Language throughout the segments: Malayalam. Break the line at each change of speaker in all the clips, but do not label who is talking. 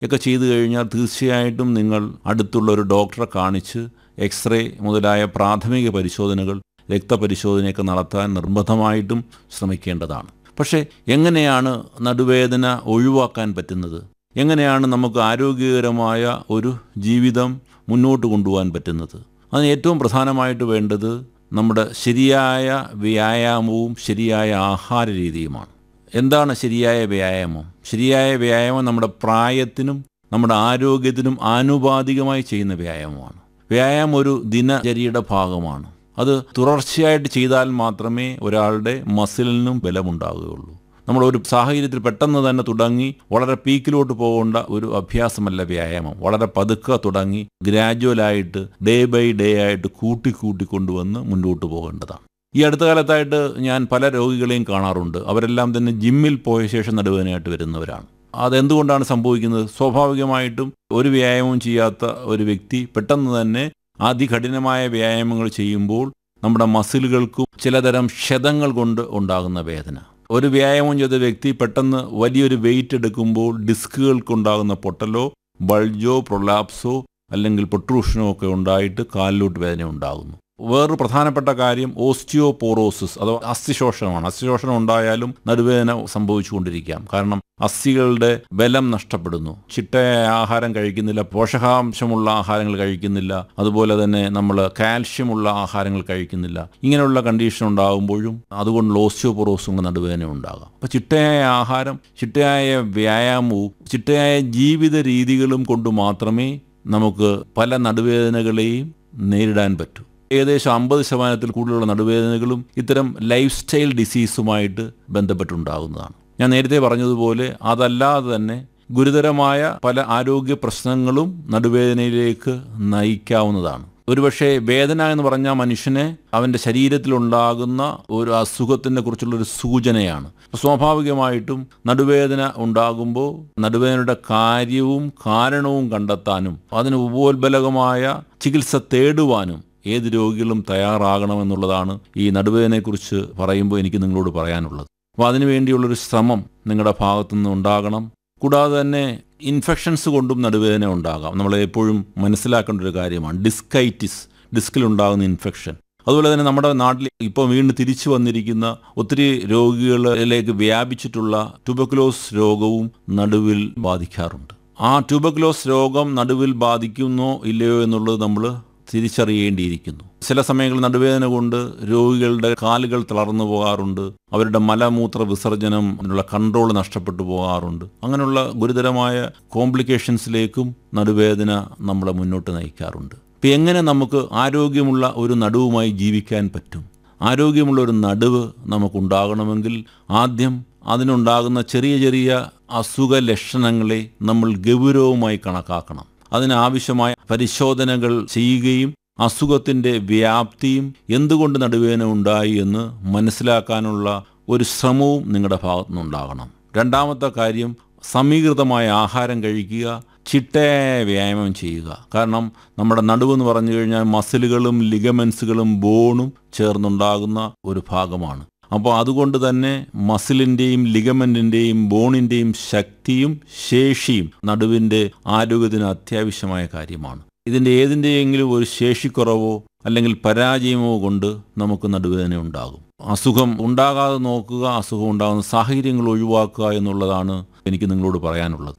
ഒക്കെ ചെയ്തു കഴിഞ്ഞാൽ തീർച്ചയായിട്ടും നിങ്ങൾ അടുത്തുള്ള ഒരു ഡോക്ടറെ കാണിച്ച് എക്സ്റേ മുതലായ പ്രാഥമിക പരിശോധനകൾ രക്തപരിശോധനയൊക്കെ നടത്താൻ നിർബന്ധമായിട്ടും ശ്രമിക്കേണ്ടതാണ് പക്ഷേ എങ്ങനെയാണ് നടുവേദന ഒഴിവാക്കാൻ പറ്റുന്നത് എങ്ങനെയാണ് നമുക്ക് ആരോഗ്യകരമായ ഒരു ജീവിതം മുന്നോട്ട് കൊണ്ടുപോകാൻ പറ്റുന്നത് അതിന് ഏറ്റവും പ്രധാനമായിട്ട് വേണ്ടത് നമ്മുടെ ശരിയായ വ്യായാമവും ശരിയായ ആഹാര രീതിയുമാണ് എന്താണ് ശരിയായ വ്യായാമം ശരിയായ വ്യായാമം നമ്മുടെ പ്രായത്തിനും നമ്മുടെ ആരോഗ്യത്തിനും ആനുപാതികമായി ചെയ്യുന്ന വ്യായാമമാണ് വ്യായാമം ഒരു ദിനചര്യയുടെ ഭാഗമാണ് അത് തുടർച്ചയായിട്ട് ചെയ്താൽ മാത്രമേ ഒരാളുടെ മസിലിനും ബലമുണ്ടാകുകയുള്ളൂ നമ്മൾ ഒരു സാഹചര്യത്തിൽ പെട്ടെന്ന് തന്നെ തുടങ്ങി വളരെ പീക്കിലോട്ട് പോകേണ്ട ഒരു അഭ്യാസമല്ല വ്യായാമം വളരെ പതുക്കെ തുടങ്ങി ഗ്രാജുവലായിട്ട് ഡേ ബൈ ഡേ ആയിട്ട് കൂട്ടി കൂട്ടി കൊണ്ടുവന്ന് മുന്നോട്ട് പോകേണ്ടതാണ് ഈ അടുത്ത കാലത്തായിട്ട് ഞാൻ പല രോഗികളെയും കാണാറുണ്ട് അവരെല്ലാം തന്നെ ജിമ്മിൽ പോയ ശേഷം നടുവേദനയായിട്ട് വരുന്നവരാണ് അതെന്തുകൊണ്ടാണ് സംഭവിക്കുന്നത് സ്വാഭാവികമായിട്ടും ഒരു വ്യായാമവും ചെയ്യാത്ത ഒരു വ്യക്തി പെട്ടെന്ന് തന്നെ അതികഠിനമായ വ്യായാമങ്ങൾ ചെയ്യുമ്പോൾ നമ്മുടെ മസിലുകൾക്കും ചിലതരം ക്ഷതങ്ങൾ കൊണ്ട് ഉണ്ടാകുന്ന വേദന ഒരു വ്യായാമം ചെയ്ത വ്യക്തി പെട്ടെന്ന് വലിയൊരു വെയിറ്റ് എടുക്കുമ്പോൾ ഡിസ്കുകൾക്കുണ്ടാകുന്ന പൊട്ടലോ ബൾജോ പ്രൊലാപ്സോ അല്ലെങ്കിൽ പൊട്രൂഷനോ ഒക്കെ ഉണ്ടായിട്ട് കാലിലോട്ട് വേദന ഉണ്ടാകുന്നു വേറൊരു പ്രധാനപ്പെട്ട കാര്യം ഓസ്റ്റിയോപോറോസിസ് അഥവാ അസ്ഥിശോഷണമാണ് അസ്ഥിശോഷണം ഉണ്ടായാലും നടുവേദന സംഭവിച്ചുകൊണ്ടിരിക്കാം കാരണം അസ്ഥികളുടെ ബലം നഷ്ടപ്പെടുന്നു ചിട്ടയായ ആഹാരം കഴിക്കുന്നില്ല പോഷകാംശമുള്ള ആഹാരങ്ങൾ കഴിക്കുന്നില്ല അതുപോലെ തന്നെ നമ്മൾ കാൽഷ്യമുള്ള ആഹാരങ്ങൾ കഴിക്കുന്നില്ല ഇങ്ങനെയുള്ള കണ്ടീഷൻ ഉണ്ടാകുമ്പോഴും അതുകൊണ്ടുള്ള ഓസ്റ്റിയോപോറോസും നടുവേദന ഉണ്ടാകാം അപ്പോൾ ചിട്ടയായ ആഹാരം ചിട്ടയായ വ്യായാമവും ചിട്ടയായ ജീവിത രീതികളും കൊണ്ട് മാത്രമേ നമുക്ക് പല നടുവേദനകളെയും നേരിടാൻ പറ്റൂ ഏകദേശം അമ്പത് ശതമാനത്തിൽ കൂടുതലുള്ള നടുവേദനകളും ഇത്തരം ലൈഫ് സ്റ്റൈൽ ഡിസീസുമായിട്ട് ബന്ധപ്പെട്ടുണ്ടാകുന്നതാണ് ഞാൻ നേരത്തെ പറഞ്ഞതുപോലെ അതല്ലാതെ തന്നെ ഗുരുതരമായ പല ആരോഗ്യ പ്രശ്നങ്ങളും നടുവേദനയിലേക്ക് നയിക്കാവുന്നതാണ് ഒരുപക്ഷെ വേദന എന്ന് പറഞ്ഞാൽ മനുഷ്യനെ അവൻ്റെ ശരീരത്തിലുണ്ടാകുന്ന ഒരു അസുഖത്തിനെ കുറിച്ചുള്ളൊരു സൂചനയാണ് സ്വാഭാവികമായിട്ടും നടുവേദന ഉണ്ടാകുമ്പോൾ നടുവേദനയുടെ കാര്യവും കാരണവും കണ്ടെത്താനും അതിന് ഉപോത്ബലകമായ ചികിത്സ തേടുവാനും ഏത് രോഗികളും തയ്യാറാകണമെന്നുള്ളതാണ് ഈ നടുവേദനയെക്കുറിച്ച് പറയുമ്പോൾ എനിക്ക് നിങ്ങളോട് പറയാനുള്ളത് അപ്പോൾ അതിനുവേണ്ടിയുള്ളൊരു ശ്രമം നിങ്ങളുടെ ഭാഗത്തുനിന്ന് ഉണ്ടാകണം കൂടാതെ തന്നെ ഇൻഫെക്ഷൻസ് കൊണ്ടും നടുവേദന ഉണ്ടാകാം നമ്മൾ എപ്പോഴും മനസ്സിലാക്കേണ്ട ഒരു കാര്യമാണ് ഡിസ്കൈറ്റിസ് ഡിസ്കിലുണ്ടാകുന്ന ഇൻഫെക്ഷൻ അതുപോലെ തന്നെ നമ്മുടെ നാട്ടിൽ ഇപ്പോൾ വീണ്ടും തിരിച്ചു വന്നിരിക്കുന്ന ഒത്തിരി രോഗികളിലേക്ക് വ്യാപിച്ചിട്ടുള്ള ട്യൂബക്കുലോസ് രോഗവും നടുവിൽ ബാധിക്കാറുണ്ട് ആ ട്യൂബക്കുലോസ് രോഗം നടുവിൽ ബാധിക്കുന്നോ ഇല്ലയോ എന്നുള്ളത് നമ്മൾ തിരിച്ചറിയേണ്ടിയിരിക്കുന്നു ചില സമയങ്ങളിൽ നടുവേദന കൊണ്ട് രോഗികളുടെ കാലുകൾ തളർന്നു പോകാറുണ്ട് അവരുടെ മലമൂത്ര വിസർജനം അതിനുള്ള കൺട്രോൾ നഷ്ടപ്പെട്ടു പോകാറുണ്ട് അങ്ങനെയുള്ള ഗുരുതരമായ കോംപ്ലിക്കേഷൻസിലേക്കും നടുവേദന നമ്മളെ മുന്നോട്ട് നയിക്കാറുണ്ട് ഇപ്പം എങ്ങനെ നമുക്ക് ആരോഗ്യമുള്ള ഒരു നടുവുമായി ജീവിക്കാൻ പറ്റും ആരോഗ്യമുള്ള ഒരു നടുവ് നമുക്കുണ്ടാകണമെങ്കിൽ ആദ്യം അതിനുണ്ടാകുന്ന ചെറിയ ചെറിയ അസുഖ ലക്ഷണങ്ങളെ നമ്മൾ ഗൗരവമായി കണക്കാക്കണം അതിനാവശ്യമായ പരിശോധനകൾ ചെയ്യുകയും അസുഖത്തിൻ്റെ വ്യാപ്തിയും എന്തുകൊണ്ട് നടുവേദന ഉണ്ടായി എന്ന് മനസ്സിലാക്കാനുള്ള ഒരു ശ്രമവും നിങ്ങളുടെ ഭാഗത്തുനിന്നുണ്ടാകണം രണ്ടാമത്തെ കാര്യം സമീകൃതമായ ആഹാരം കഴിക്കുക ചിട്ടയായ വ്യായാമം ചെയ്യുക കാരണം നമ്മുടെ നടുവെന്ന് പറഞ്ഞു കഴിഞ്ഞാൽ മസിലുകളും ലിഗമെൻസുകളും ബോണും ചേർന്നുണ്ടാകുന്ന ഒരു ഭാഗമാണ് അപ്പോൾ അതുകൊണ്ട് തന്നെ മസിലിൻ്റെയും ലിഗമെൻറ്റിൻ്റെയും ബോണിൻ്റെയും ശക്തിയും ശേഷിയും നടുവിൻ്റെ ആരോഗ്യത്തിന് അത്യാവശ്യമായ കാര്യമാണ് ഇതിൻ്റെ ഏതിൻ്റെയെങ്കിലും ഒരു ശേഷിക്കുറവോ അല്ലെങ്കിൽ പരാജയമോ കൊണ്ട് നമുക്ക് നടുവേദന ഉണ്ടാകും അസുഖം ഉണ്ടാകാതെ നോക്കുക അസുഖം ഉണ്ടാകുന്ന സാഹചര്യങ്ങൾ ഒഴിവാക്കുക എന്നുള്ളതാണ് എനിക്ക് നിങ്ങളോട് പറയാനുള്ളത്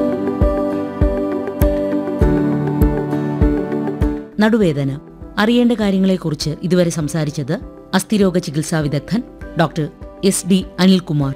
നടുവേദന അറിയേണ്ട കാര്യങ്ങളെക്കുറിച്ച് ഇതുവരെ സംസാരിച്ചത് അസ്ഥിരോഗ ചികിത്സാ വിദഗ്ധൻ ഡോക്ടർ എസ് ഡി അനിൽകുമാർ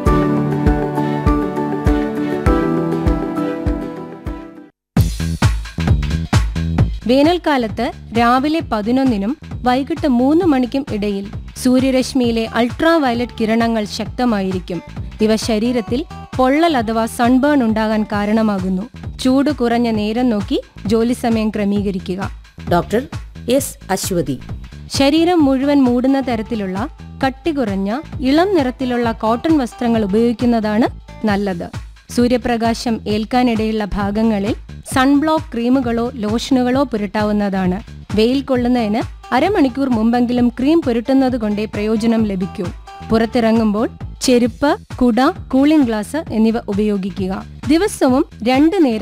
വേനൽക്കാലത്ത് രാവിലെ പതിനൊന്നിനും വൈകിട്ട് മൂന്ന് മണിക്കും ഇടയിൽ സൂര്യരശ്മിയിലെ അൾട്രാ വയലറ്റ് കിരണങ്ങൾ ശക്തമായിരിക്കും ഇവ ശരീരത്തിൽ പൊള്ളൽ അഥവാ സൺബേൺ ഉണ്ടാകാൻ കാരണമാകുന്നു ചൂട് കുറഞ്ഞ നേരം നോക്കി ജോലി സമയം ക്രമീകരിക്കുക
ഡോക്ടർ എസ് അശ്വതി
ശരീരം മുഴുവൻ മൂടുന്ന തരത്തിലുള്ള കട്ടി കുറഞ്ഞ ഇളം നിറത്തിലുള്ള കോട്ടൺ വസ്ത്രങ്ങൾ ഉപയോഗിക്കുന്നതാണ് നല്ലത് സൂര്യപ്രകാശം ഏൽക്കാനിടയുള്ള ഭാഗങ്ങളിൽ സൺബ്ലോക്ക് ക്രീമുകളോ ലോഷനുകളോ പുരട്ടാവുന്നതാണ് വെയിൽ കൊള്ളുന്നതിന് അരമണിക്കൂർ മുമ്പെങ്കിലും ക്രീം പുരട്ടുന്നത് കൊണ്ടേ പ്രയോജനം ലഭിക്കൂ പുറത്തിറങ്ങുമ്പോൾ ചെരുപ്പ് കുട കൂളിംഗ് ഗ്ലാസ് എന്നിവ ഉപയോഗിക്കുക ദിവസവും രണ്ടു നേരം